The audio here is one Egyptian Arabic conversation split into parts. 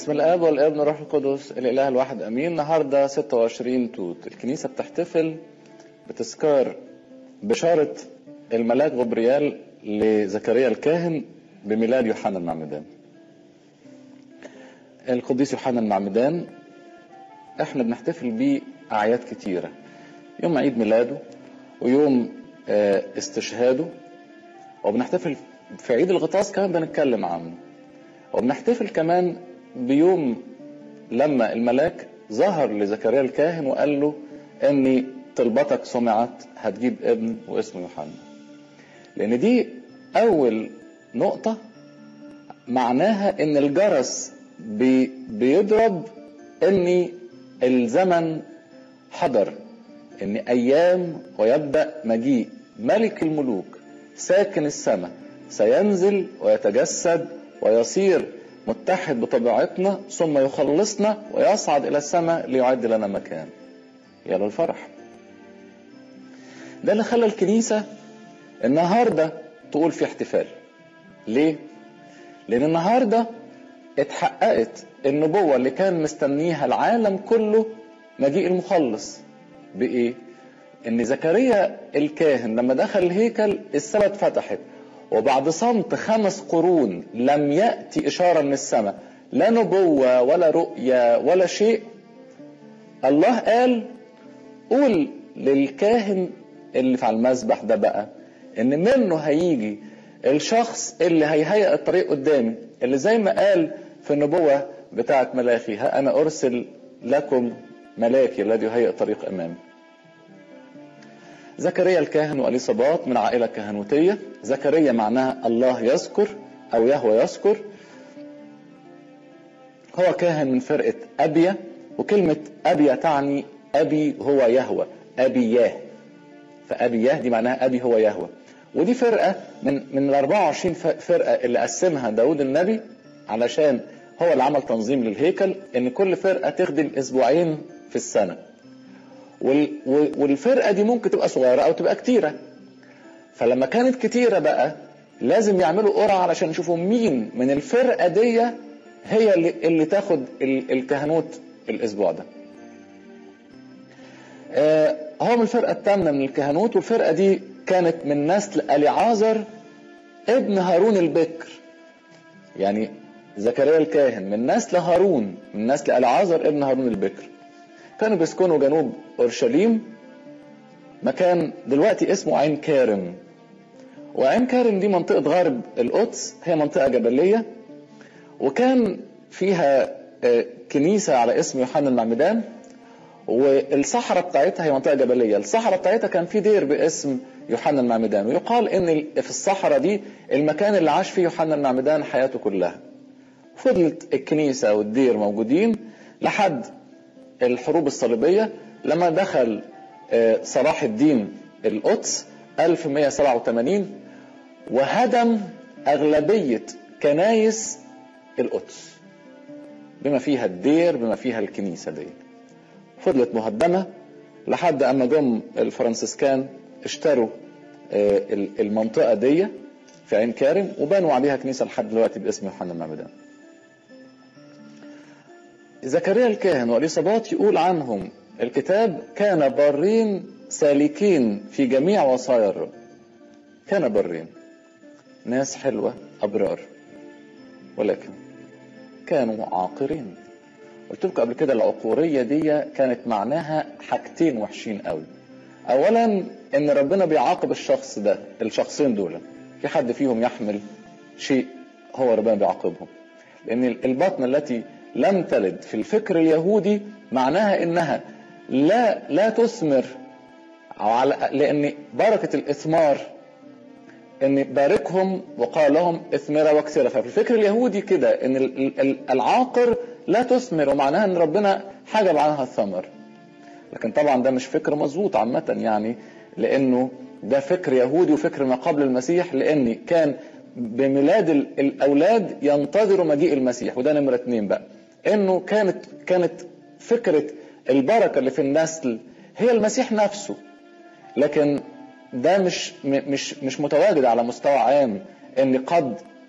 بسم الاب والابن والروح القدس الاله الواحد امين النهارده 26 توت الكنيسه بتحتفل بتذكار بشاره الملاك غبريال لزكريا الكاهن بميلاد يوحنا المعمدان القديس يوحنا المعمدان احنا بنحتفل بيه اعياد كتيره يوم عيد ميلاده ويوم استشهاده وبنحتفل في عيد الغطاس كمان بنتكلم عنه وبنحتفل كمان بيوم لما الملاك ظهر لزكريا الكاهن وقال له اني طلبتك سمعت هتجيب ابن واسمه يوحنا لان دي اول نقطة معناها ان الجرس بي بيضرب ان الزمن حضر ان ايام ويبدأ مجيء ملك الملوك ساكن السماء سينزل ويتجسد ويصير متحد بطبيعتنا ثم يخلصنا ويصعد الى السماء ليعد لنا مكان يا للفرح ده اللي خلى الكنيسة النهاردة تقول في احتفال ليه لان النهاردة اتحققت النبوة اللي كان مستنيها العالم كله مجيء المخلص بايه ان زكريا الكاهن لما دخل الهيكل السماء اتفتحت وبعد صمت خمس قرون لم يأتي إشارة من السماء لا نبوة ولا رؤية ولا شيء الله قال قول للكاهن اللي في المسبح ده بقى ان منه هيجي الشخص اللي هيهيئ الطريق قدامي اللي زي ما قال في النبوة بتاعت ملاخي ها انا ارسل لكم ملاكي الذي يهيئ الطريق امامي زكريا الكاهن واليصابات من عائله كهنوتيه زكريا معناها الله يذكر او يهوى يذكر هو كاهن من فرقه ابيا وكلمه ابيا تعني ابي هو يهوى ابياه فابياه دي معناها ابي هو يهوى ودي فرقه من من ال 24 فرقه اللي قسمها داود النبي علشان هو اللي عمل تنظيم للهيكل ان كل فرقه تخدم اسبوعين في السنه والفرقه دي ممكن تبقى صغيره او تبقى كتيره فلما كانت كتيره بقى لازم يعملوا قرعه علشان يشوفوا مين من الفرقه دي هي اللي, اللي تاخد الكهنوت الاسبوع ده آه هو من الفرقه الثامنه من الكهنوت والفرقه دي كانت من نسل اليعازر ابن هارون البكر يعني زكريا الكاهن من نسل هارون من نسل اليعازر ابن هارون البكر كانوا بيسكنوا جنوب اورشليم مكان دلوقتي اسمه عين كارم وعين كارم دي منطقة غرب القدس هي منطقة جبلية وكان فيها كنيسة على اسم يوحنا المعمدان والصحراء بتاعتها هي منطقة جبلية الصحراء بتاعتها كان في دير باسم يوحنا المعمدان ويقال ان في الصحراء دي المكان اللي عاش فيه يوحنا المعمدان حياته كلها فضلت الكنيسة والدير موجودين لحد الحروب الصليبية لما دخل صلاح الدين القدس 1187 وهدم أغلبية كنايس القدس بما فيها الدير بما فيها الكنيسة دي فضلت مهدمة لحد أما جم الفرنسيسكان اشتروا المنطقة دي في عين كارم وبنوا عليها كنيسة لحد دلوقتي باسم يوحنا المعمدان زكريا الكاهن واليصابات يقول عنهم الكتاب كان بارين سالكين في جميع وصايا الرب كان بارين ناس حلوة أبرار ولكن كانوا عاقرين قلت لكم قبل كده العقورية دي كانت معناها حاجتين وحشين قوي أولا إن ربنا بيعاقب الشخص ده الشخصين دول في حد فيهم يحمل شيء هو ربنا بيعاقبهم لأن البطن التي لم تلد في الفكر اليهودي معناها انها لا لا تثمر أو على لان بركه الاثمار ان باركهم وقال لهم اثمرا واكثرا ففي الفكر اليهودي كده ان العاقر لا تثمر ومعناها ان ربنا حجب عنها الثمر لكن طبعا ده مش فكر مظبوط عامه يعني لانه ده فكر يهودي وفكر ما قبل المسيح لان كان بميلاد الاولاد ينتظروا مجيء المسيح وده نمره اتنين بقى انه كانت كانت فكره البركه اللي في النسل هي المسيح نفسه لكن ده مش مش مش متواجد على مستوى عام ان قد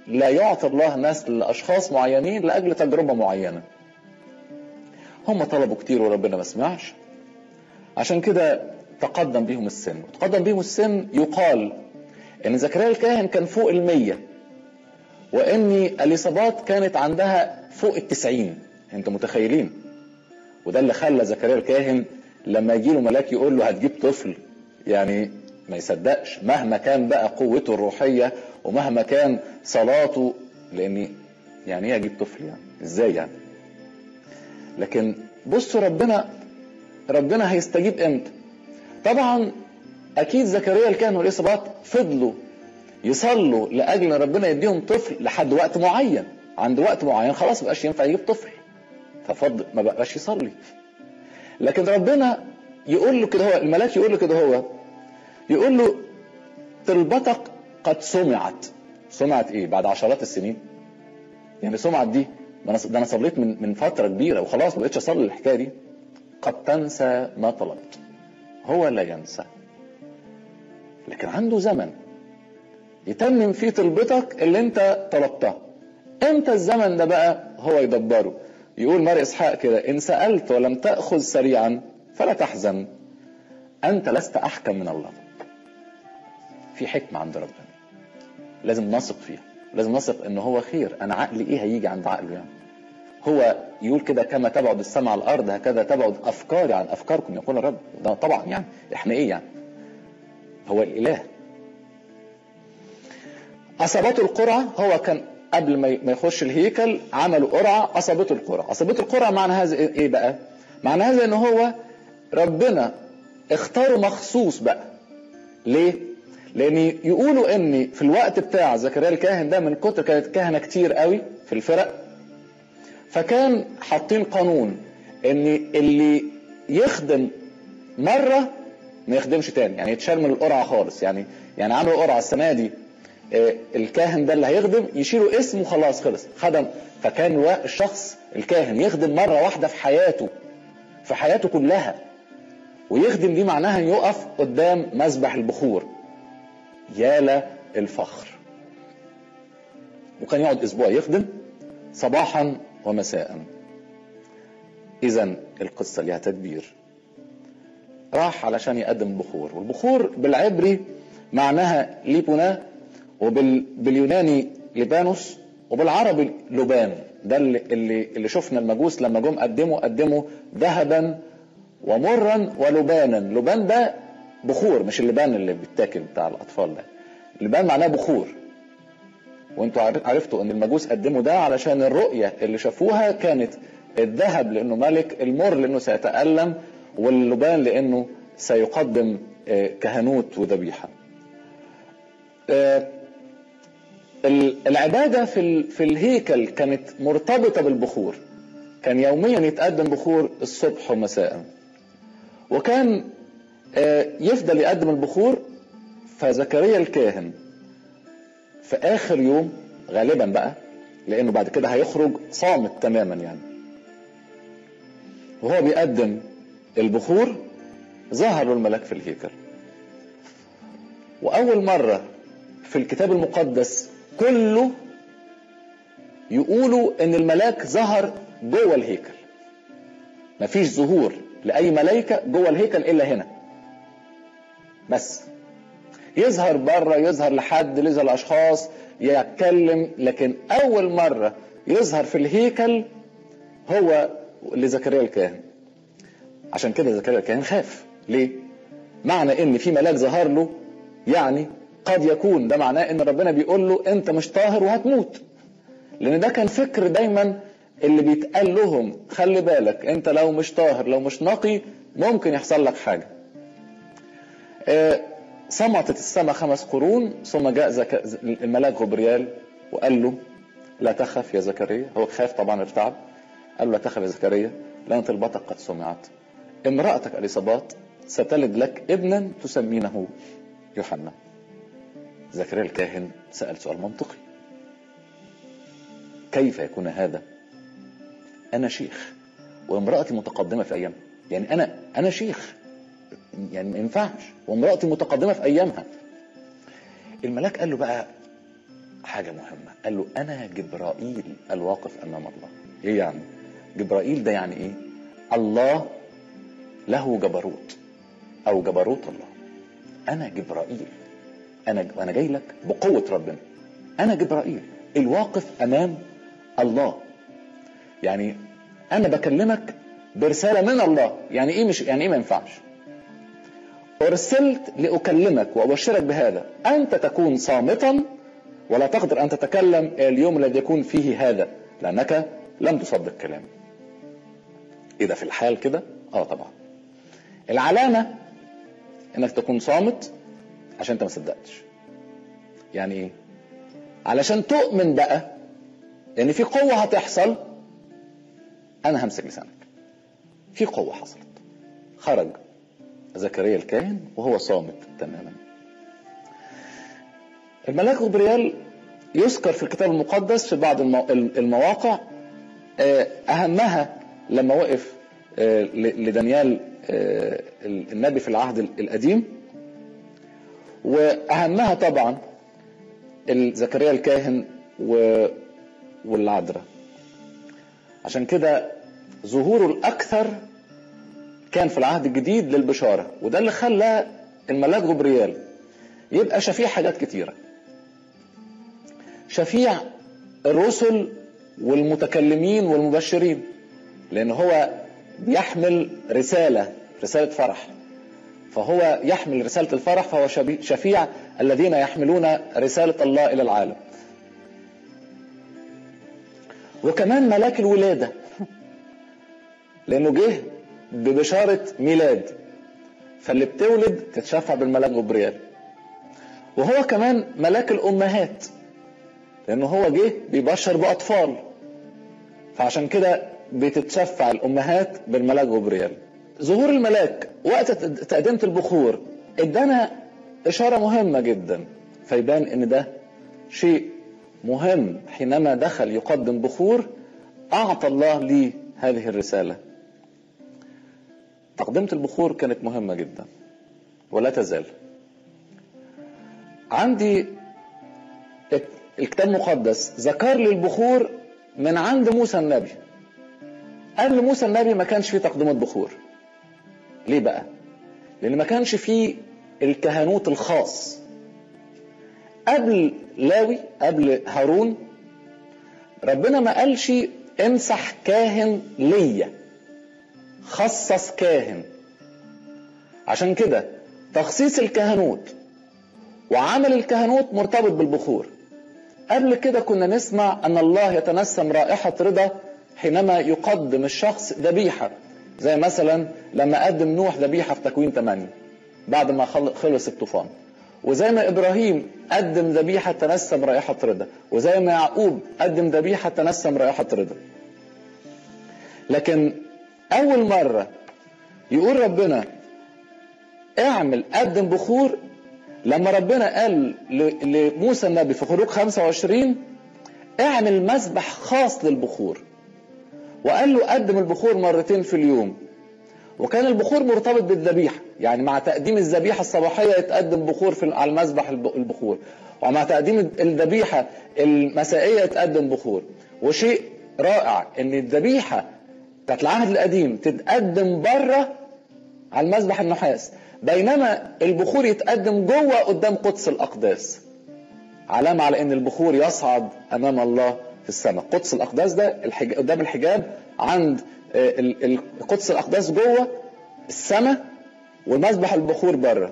لا يعطي الله نسل لاشخاص معينين لاجل تجربه معينه هم طلبوا كتير وربنا ما سمعش عشان كده تقدم بيهم السن تقدم بيهم السن يقال ان زكريا الكاهن كان فوق المية وان اليصابات كانت عندها فوق التسعين انتوا متخيلين وده اللي خلى زكريا الكاهن لما يجي له ملاك يقول له هتجيب طفل يعني ما يصدقش مهما كان بقى قوته الروحية ومهما كان صلاته لان يعني ايه اجيب طفل يعني ازاي يعني لكن بصوا ربنا ربنا هيستجيب امتى طبعا اكيد زكريا الكاهن واليصابات فضلوا يصلوا لاجل ان ربنا يديهم طفل لحد وقت معين عند وقت معين خلاص ما بقاش ينفع يجيب طفل ففضل ما بقاش يصلي لكن ربنا يقول له كده هو الملاك يقول له كده هو يقول له طلبتك قد سمعت سمعت ايه بعد عشرات السنين يعني سمعت دي ده انا صليت من من فتره كبيره وخلاص ما بقتش اصلي الحكايه دي قد تنسى ما طلبت هو لا ينسى لكن عنده زمن يتمم فيه طلبتك اللي انت طلبتها امتى الزمن ده بقى هو يدبره يقول مار اسحاق كده ان سالت ولم تاخذ سريعا فلا تحزن انت لست احكم من الله في حكمه عند ربنا لازم نثق فيها لازم نثق ان هو خير انا عقلي ايه هيجي عند عقله يعني هو يقول كده كما تبعد السماء على الارض هكذا تبعد افكاري عن افكاركم يقول الرب ده طبعا يعني احنا ايه يعني هو الاله اصابته القرعه هو كان قبل ما يخش الهيكل عملوا قرعه اصابته القرعه اصابته القرعه معنى هذا ايه بقى معنى هذا ان هو ربنا اختاره مخصوص بقى ليه لان يقولوا ان في الوقت بتاع زكريا الكاهن ده من كتر كانت كهنه كتير قوي في الفرق فكان حاطين قانون ان اللي يخدم مره ما يخدمش تاني يعني يتشال من القرعه خالص يعني يعني عملوا قرعه السنه دي الكاهن ده اللي هيخدم يشيلوا اسمه خلاص خلص خدم فكان الشخص الكاهن يخدم مره واحده في حياته في حياته كلها ويخدم دي معناها يقف قدام مذبح البخور يا الفخر وكان يقعد اسبوع يخدم صباحا ومساء اذا القصه ليها تدبير راح علشان يقدم البخور والبخور بالعبري معناها ليبونا وباليوناني لبانوس وبالعربي لبان ده اللي اللي, اللي شفنا المجوس لما جم قدموا قدموا ذهبا ومرا ولبانا لبان ده بخور مش اللبان اللي بيتاكل بتاع الاطفال ده اللبان معناه بخور وانتوا عرفتوا ان المجوس قدموا ده علشان الرؤية اللي شافوها كانت الذهب لانه ملك المر لانه سيتألم واللبان لانه سيقدم كهنوت وذبيحة العبادة في في الهيكل كانت مرتبطة بالبخور كان يوميا يتقدم بخور الصبح ومساء وكان يفضل يقدم البخور فزكريا الكاهن في اخر يوم غالبا بقى لانه بعد كده هيخرج صامت تماما يعني وهو بيقدم البخور ظهر له الملاك في الهيكل واول مره في الكتاب المقدس كله يقولوا ان الملاك ظهر جوه الهيكل مفيش ظهور لاي ملائكه جوه الهيكل الا هنا بس يظهر بره يظهر لحد يظهر لاشخاص يتكلم لكن اول مره يظهر في الهيكل هو لزكريا الكاهن عشان كده زكريا الكاهن خاف ليه معنى ان في ملاك ظهر له يعني قد يكون ده معناه ان ربنا بيقول له انت مش طاهر وهتموت لان ده كان فكر دايما اللي بيتقال لهم خلي بالك انت لو مش طاهر لو مش نقي ممكن يحصل لك حاجه آه صمتت السماء خمس قرون ثم جاء زك... الملاك غبريال وقال له لا تخف يا زكريا هو خاف طبعا ارتعب قال له لا تخف يا زكريا لان طلبتك قد سمعت امرأتك اليصابات ستلد لك ابنا تسمينه يوحنا زكريا الكاهن سأل سؤال منطقي كيف يكون هذا أنا شيخ وامرأتي متقدمة في أيامها يعني أنا أنا شيخ يعني ما ينفعش وامرأتي متقدمة في أيامها الملاك قال له بقى حاجة مهمة قال له أنا جبرائيل الواقف أمام الله إيه يعني جبرائيل ده يعني إيه الله له جبروت أو جبروت الله أنا جبرائيل أنا أنا جاي لك بقوة ربنا أنا جبرائيل الواقف أمام الله يعني أنا بكلمك برسالة من الله يعني إيه مش يعني إيه ما ينفعش أرسلت لأكلمك وأبشرك بهذا أنت تكون صامتا ولا تقدر أن تتكلم اليوم الذي يكون فيه هذا لأنك لم تصدق كلامي إذا في الحال كده آه طبعا العلامة إنك تكون صامت عشان أنت ما صدقتش يعني إيه علشان تؤمن بقى ان في قوة هتحصل انا همسك لسانك في قوة حصلت خرج زكريا الكاهن وهو صامت تماما الملاك جبريل يذكر في الكتاب المقدس في بعض المواقع اهمها لما وقف لدانيال النبي في العهد القديم واهمها طبعا زكريا الكاهن و... والعذراء عشان كده ظهوره الاكثر كان في العهد الجديد للبشاره وده اللي خلى الملاك جبريال يبقى شفيع حاجات كتيره شفيع الرسل والمتكلمين والمبشرين لان هو بيحمل رساله رساله فرح فهو يحمل رساله الفرح فهو شفيع الذين يحملون رساله الله الى العالم وكمان ملاك الولاده لانه جه ببشاره ميلاد فاللي بتولد تتشفع بالملاك جبريل وهو كمان ملاك الامهات لانه هو جه بيبشر باطفال فعشان كده بتتشفع الامهات بالملاك جبريل ظهور الملاك وقت تقدمة البخور ادانا اشاره مهمه جدا فيبان ان ده شيء مهم حينما دخل يقدم بخور اعطى الله لي هذه الرساله تقدمة البخور كانت مهمة جدا ولا تزال عندي الكتاب المقدس ذكر لي البخور من عند موسى النبي قبل موسى النبي ما كانش فيه تقدمة بخور ليه بقى لان ما كانش فيه الكهنوت الخاص قبل لاوي قبل هارون ربنا ما قالش امسح كاهن ليا خصص كاهن عشان كده تخصيص الكهنوت وعمل الكهنوت مرتبط بالبخور قبل كده كنا نسمع ان الله يتنسم رائحة رضا حينما يقدم الشخص ذبيحة زي مثلا لما قدم نوح ذبيحة في تكوين 8 بعد ما خلص الطوفان وزي ما ابراهيم قدم ذبيحة تنسم رائحة رضا وزي ما يعقوب قدم ذبيحة تنسم رائحة رضا لكن اول مرة يقول ربنا اعمل قدم بخور لما ربنا قال لموسى النبي في خروج 25 اعمل مسبح خاص للبخور وقال له قدم البخور مرتين في اليوم وكان البخور مرتبط بالذبيحه يعني مع تقديم الذبيحه الصباحيه يتقدم بخور في على المذبح البخور ومع تقديم الذبيحه المسائيه يتقدم بخور وشيء رائع ان الذبيحه بتاعت العهد القديم تتقدم بره على المذبح النحاس بينما البخور يتقدم جوه قدام قدس الاقداس علامه على ان البخور يصعد امام الله في السماء قدس الاقداس ده الحج... قدام الحجاب عند قدس الاقداس جوه السماء والمذبح البخور بره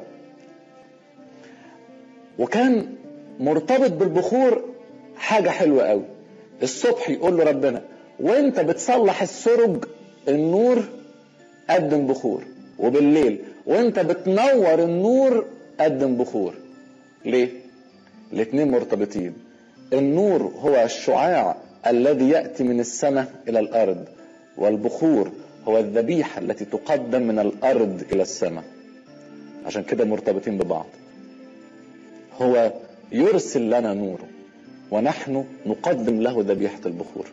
وكان مرتبط بالبخور حاجه حلوه قوي الصبح يقول له ربنا وانت بتصلح السرج النور قدم بخور وبالليل وانت بتنور النور قدم بخور ليه الاثنين مرتبطين النور هو الشعاع الذي ياتي من السماء الى الارض والبخور هو الذبيحه التي تقدم من الارض الى السماء عشان كده مرتبطين ببعض هو يرسل لنا نوره ونحن نقدم له ذبيحه البخور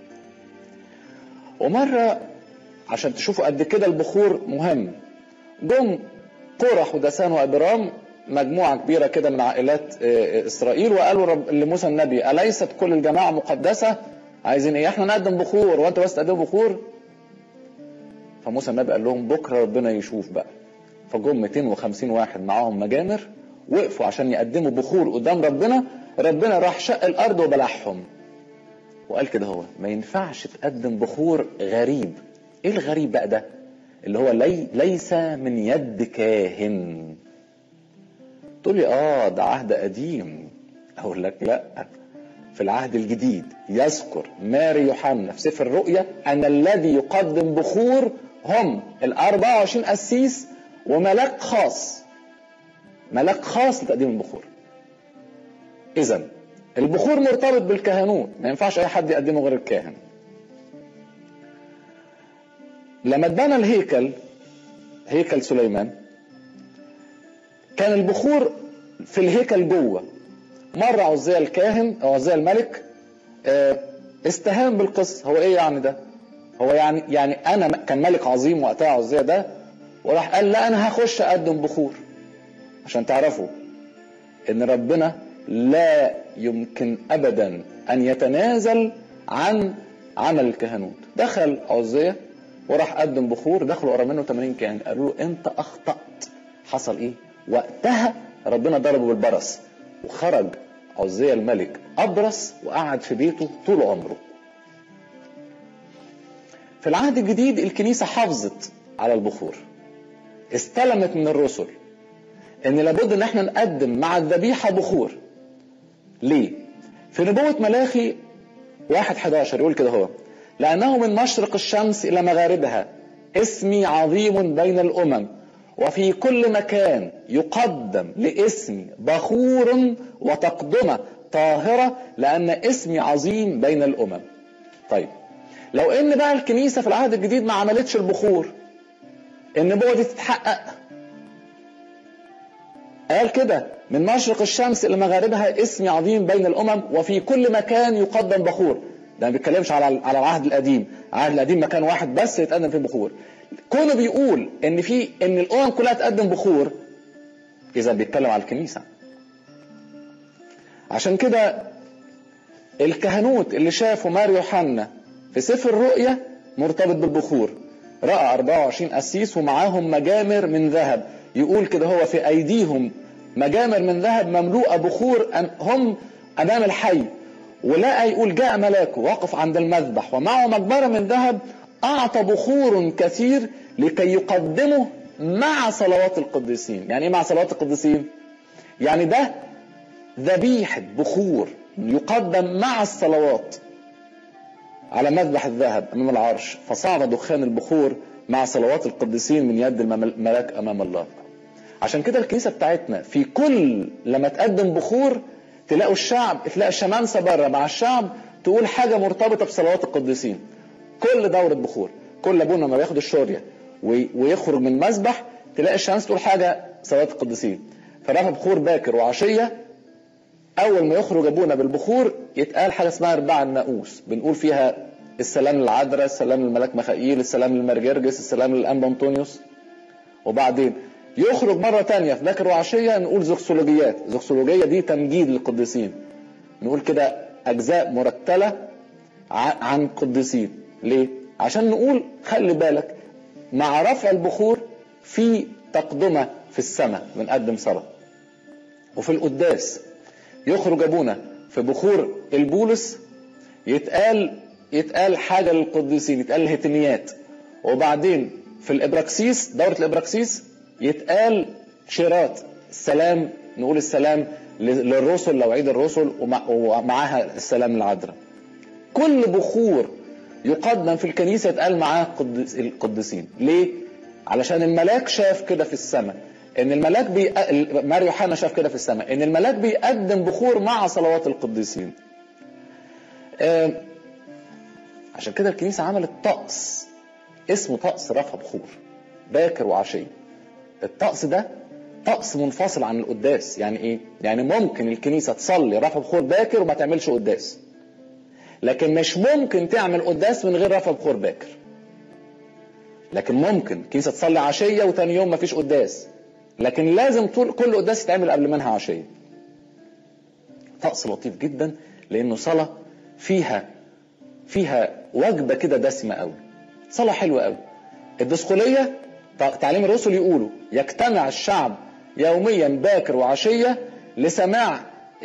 ومره عشان تشوفوا قد كده البخور مهم جم قرح ودسان وابرام مجموعه كبيره كده من عائلات آه، اسرائيل وقالوا رب لموسى النبي اليست كل الجماعه مقدسه عايزين ايه احنا نقدم بخور وانت بس تقدم بخور فموسى النبي قال لهم بكره ربنا يشوف بقى فجم 250 واحد معاهم مجامر وقفوا عشان يقدموا بخور قدام ربنا ربنا راح شق الارض وبلعهم وقال كده هو ما ينفعش تقدم بخور غريب ايه الغريب بقى ده اللي هو لي ليس من يد كاهن تقول لي اه ده عهد قديم اقول لك لا في العهد الجديد يذكر ماري يوحنا في سفر الرؤيا ان الذي يقدم بخور هم ال 24 قسيس وملاك خاص ملاك خاص لتقديم البخور اذا البخور مرتبط بالكهنوت ما ينفعش اي حد يقدمه غير الكاهن لما اتبنى الهيكل هيكل سليمان كان البخور في الهيكل جوه مرة عزية الكاهن او عزية الملك آه، استهان بالقصة هو ايه يعني ده هو يعني يعني انا كان ملك عظيم وقتها عزية ده وراح قال لا انا هخش اقدم بخور عشان تعرفوا ان ربنا لا يمكن ابدا ان يتنازل عن عمل الكهنوت دخل عزية وراح قدم بخور دخلوا ورا منه 80 كاهن قالوا له انت اخطأت حصل ايه وقتها ربنا ضربه بالبرص وخرج عزية الملك أبرص وقعد في بيته طول عمره في العهد الجديد الكنيسة حافظت على البخور استلمت من الرسل ان لابد ان احنا نقدم مع الذبيحة بخور ليه في نبوة ملاخي واحد 11 يقول كده هو لأنه من مشرق الشمس إلى مغاربها اسمي عظيم بين الأمم وفي كل مكان يقدم لاسمي بخور وتقدمة طاهرة لأن اسمي عظيم بين الأمم طيب لو ان بقى الكنيسة في العهد الجديد ما عملتش البخور النبوة دي تتحقق قال كده من مشرق الشمس إلى مغاربها اسمي عظيم بين الأمم وفي كل مكان يقدم بخور ده ما بيتكلمش على على العهد القديم العهد القديم مكان واحد بس يتقدم فيه بخور كونه بيقول ان في ان الامم كلها تقدم بخور اذا بيتكلم على الكنيسه عشان كده الكهنوت اللي شافوا ماري يوحنا في سفر الرؤيا مرتبط بالبخور راى 24 قسيس ومعاهم مجامر من ذهب يقول كده هو في ايديهم مجامر من ذهب مملوءه بخور هم امام الحي ولقى يقول جاء ملاكه وقف عند المذبح ومعه مجمره من ذهب أعطى بخور كثير لكي يقدمه مع صلوات القديسين يعني إيه مع صلوات القديسين يعني ده ذبيحة بخور يقدم مع الصلوات على مذبح الذهب أمام العرش فصعد دخان البخور مع صلوات القديسين من يد الملاك أمام الله عشان كده الكنيسة بتاعتنا في كل لما تقدم بخور تلاقوا الشعب تلاقي الشمامسة بره مع الشعب تقول حاجة مرتبطة بصلوات القديسين كل دورة بخور كل ابونا ما بياخد الشورية ويخرج من المسبح تلاقي الشمس تقول حاجة صلاة القديسين فرفع بخور باكر وعشية أول ما يخرج أبونا بالبخور يتقال حاجة اسمها رباع الناقوس بنقول فيها السلام للعذراء السلام للملاك مخائيل السلام للمرجرجس السلام للأنبا أنطونيوس وبعدين يخرج مرة تانية في باكر وعشية نقول زوكسولوجيات زوكسولوجية دي تمجيد للقديسين نقول كده أجزاء مرتلة عن قديسين ليه؟ عشان نقول خلي بالك مع رفع البخور في تقدمة في السماء بنقدم صلاة وفي القداس يخرج ابونا في بخور البولس يتقال يتقال حاجة للقديسين يتقال الهتميات وبعدين في الابراكسيس دورة الابراكسيس يتقال شيرات السلام نقول السلام للرسل لو عيد الرسل ومعاها السلام العذراء كل بخور يقدم في الكنيسة يتقال معاه القديسين ليه؟ علشان الملاك شاف كده في السماء ان الملاك بي... ماري يوحنا شاف كده في السماء ان الملاك بيقدم بخور مع صلوات القديسين آه عشان كده الكنيسة عملت طقس اسمه طقس رفع بخور باكر وعشية الطقس ده طقس منفصل عن القداس يعني ايه يعني ممكن الكنيسة تصلي رفع بخور باكر وما تعملش قداس لكن مش ممكن تعمل قداس من غير رفع بخور باكر لكن ممكن كنيسة تصلي عشية وتاني يوم مفيش قداس لكن لازم طول كل قداس يتعمل قبل منها عشيه طقس لطيف جدا لانه صلاه فيها فيها وجبه كده دسمه قوي صلاه حلوه قوي الدسقليه تعليم الرسل يقولوا يجتمع الشعب يوميا باكر وعشيه لسماع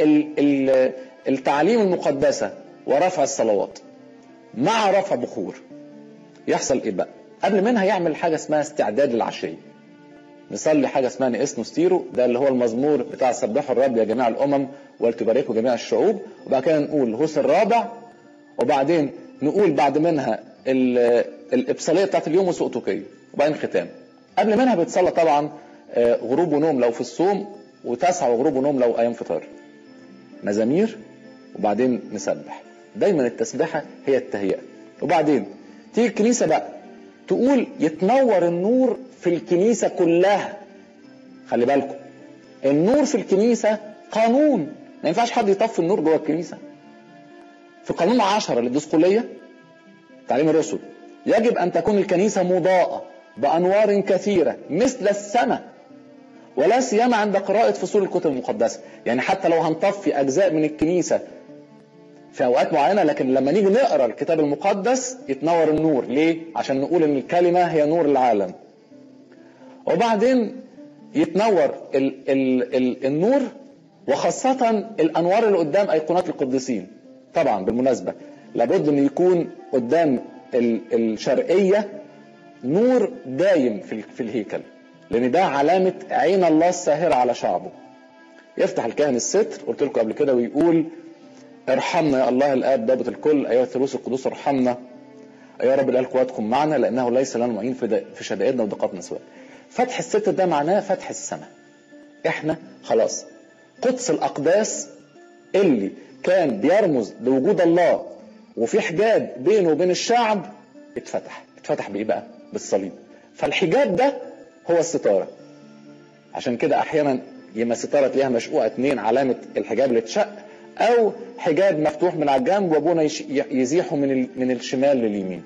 التعليم المقدسه ورفع الصلوات مع رفع بخور يحصل ايه بقى قبل منها يعمل حاجه اسمها استعداد للعشيه نصلي حاجه اسمها نقسمو ستيرو ده اللي هو المزمور بتاع سبحوا الرب يا جميع الامم ولتباركوا جميع الشعوب وبعد كده نقول الهوس الرابع وبعدين نقول بعد منها الابصاليه بتاعت اليوم والسقطوكيه وبعدين ختام قبل منها بيتصلى طبعا غروب ونوم لو في الصوم وتسعة وغروب ونوم لو ايام فطار مزامير وبعدين نسبح دايما التسبيحه هي التهيئه وبعدين تيجي الكنيسه بقى تقول يتنور النور في الكنيسه كلها خلي بالكم النور في الكنيسه قانون ما ينفعش حد يطفي النور جوه الكنيسه في قانون عشرة للدسقليه تعليم الرسل يجب ان تكون الكنيسه مضاءه بانوار كثيره مثل السماء ولا سيما عند قراءة فصول الكتب المقدسة يعني حتى لو هنطفي أجزاء من الكنيسة في أوقات معينة لكن لما نيجي نقرأ الكتاب المقدس يتنور النور ليه؟ عشان نقول إن الكلمة هي نور العالم وبعدين يتنور ال ال ال النور وخاصة الأنوار اللي قدام أيقونات القديسين طبعا بالمناسبة لابد أن يكون قدام الشرقية نور دايم في, في الهيكل لان ده علامة عين الله الساهرة على شعبه يفتح الكاهن الستر قلت لكم قبل كده ويقول ارحمنا يا الله الاب ضابط الكل ايها الثالوث القدوس ارحمنا يا رب الاله قواتكم معنا لانه ليس لنا معين في, في شدائدنا ودقاتنا سواء فتح الستر ده معناه فتح السماء احنا خلاص قدس الاقداس اللي كان بيرمز لوجود الله وفي حجاب بينه وبين الشعب اتفتح اتفتح بايه بقى بالصليب فالحجاب ده هو الستارة عشان كده احيانا يما ستارة تلاقيها مشقوقة اتنين علامة الحجاب اللي اتشق او حجاب مفتوح من على الجنب وابونا يزيحه من من الشمال لليمين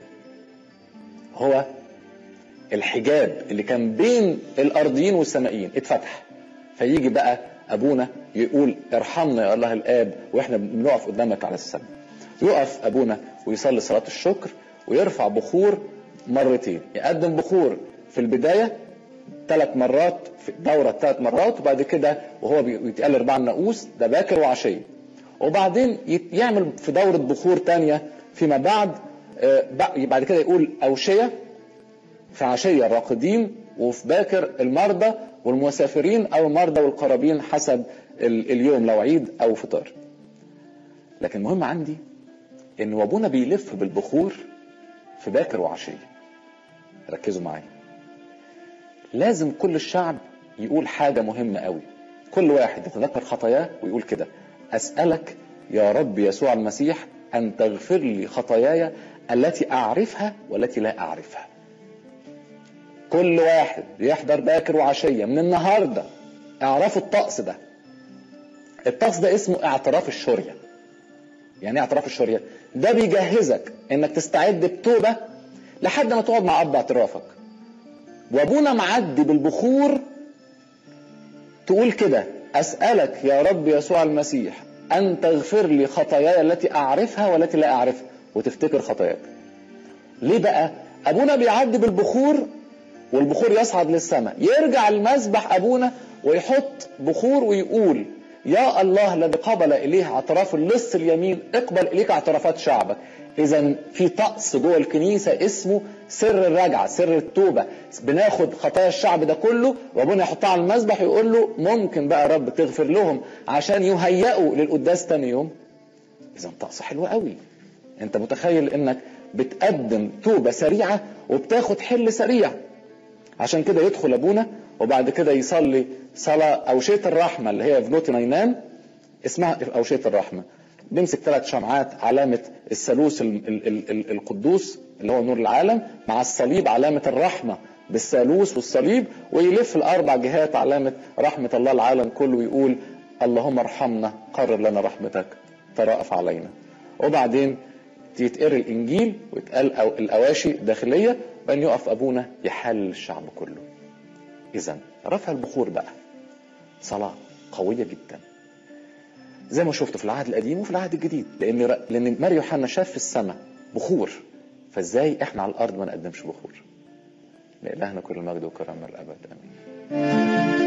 هو الحجاب اللي كان بين الارضيين والسمائيين اتفتح فيجي بقى ابونا يقول ارحمنا يا الله الاب واحنا بنقف قدامك على السماء يقف ابونا ويصلي صلاه الشكر ويرفع بخور مرتين يقدم بخور في البدايه ثلاث مرات في دورة ثلاث مرات وبعد كده وهو بيتقال اربع النقوس ده باكر وعشية وبعدين يعمل في دورة بخور تانية فيما بعد بعد كده يقول أوشية في عشية الراقدين وفي باكر المرضى والمسافرين أو المرضى والقرابين حسب اليوم لو عيد أو فطار لكن المهم عندي إن أبونا بيلف بالبخور في باكر وعشية ركزوا معايا لازم كل الشعب يقول حاجة مهمة قوي كل واحد يتذكر خطاياه ويقول كده أسألك يا رب يسوع المسيح أن تغفر لي خطاياي التي أعرفها والتي لا أعرفها كل واحد يحضر باكر وعشية من النهاردة اعرفوا الطقس ده الطقس ده اسمه اعتراف الشرية يعني ايه اعتراف الشرية ده بيجهزك انك تستعد بتوبة لحد ما تقعد مع اب اعترافك وابونا معدي بالبخور تقول كده اسالك يا رب يسوع المسيح ان تغفر لي خطاياي التي اعرفها والتي لا اعرفها وتفتكر خطاياك ليه بقى ابونا بيعدي بالبخور والبخور يصعد للسماء يرجع المسبح ابونا ويحط بخور ويقول يا الله الذي قبل اليه اعتراف اللص اليمين اقبل اليك اعترافات شعبك اذا في طقس جوه الكنيسه اسمه سر الرجعه سر التوبه بناخد خطايا الشعب ده كله وابونا يحطها على المسبح يقول له ممكن بقى يا رب تغفر لهم عشان يهيئوا للقداس تاني يوم اذا طقس حلو قوي انت متخيل انك بتقدم توبه سريعه وبتاخد حل سريع عشان كده يدخل ابونا وبعد كده يصلي صلاه اوشيه الرحمه اللي هي في نوتي ناينان اسمها اوشيه الرحمه بيمسك ثلاث شمعات علامة الثالوث القدوس اللي هو نور العالم مع الصليب علامة الرحمة بالثالوث والصليب ويلف الأربع جهات علامة رحمة الله العالم كله ويقول اللهم ارحمنا قرر لنا رحمتك ترأف علينا وبعدين يتقري الإنجيل ويتقال أو الأواشي الداخلية بأن يقف أبونا يحل الشعب كله اذا رفع البخور بقى صلاه قويه جدا زي ما شفت في العهد القديم وفي العهد الجديد لان لان ماري يوحنا شاف في السماء بخور فازاي احنا على الارض ما نقدمش بخور لإلهنا كل المجد والكرامه الابد امين